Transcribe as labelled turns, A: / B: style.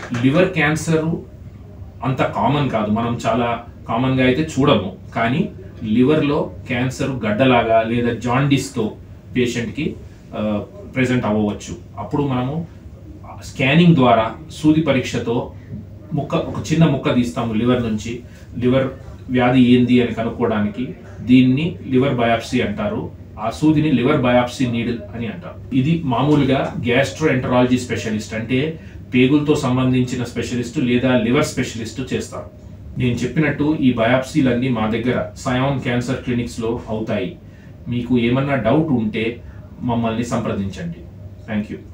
A: liver cancer అంత common కాదు మనం చాలా కామన్గా అయితే చూడము కానీ లివర్లో క్యాన్సర్ గడ్డలాగా లేదా జాండిస్తో పేషెంట్కి ప్రజెంట్ అవ్వవచ్చు అప్పుడు మనము స్కానింగ్ ద్వారా సూది పరీక్షతో ముక్క ఒక చిన్న ముక్క తీస్తాము లివర్ నుంచి లివర్ వ్యాధి ఏంది అని కనుక్కోవడానికి దీన్ని లివర్ బయాప్సీ అంటారు ఆ సూదిని లివర్ బయాప్సీ నీడిల్ అని అంటారు ఇది మామూలుగా గ్యాస్ట్రో ఎంటరాలజీ స్పెషలిస్ట్ అంటే పేగులతో సంబంధించిన స్పెషలిస్ట్ లేదా లివర్ స్పెషలిస్ట్ చేస్తారు నేను చెప్పినట్టు ఈ బయాప్సీలన్నీ మా దగ్గర సయాన్ క్యాన్సర్ క్లినిక్స్లో అవుతాయి మీకు ఏమన్నా డౌట్ ఉంటే మమ్మల్ని సంప్రదించండి థ్యాంక్ యూ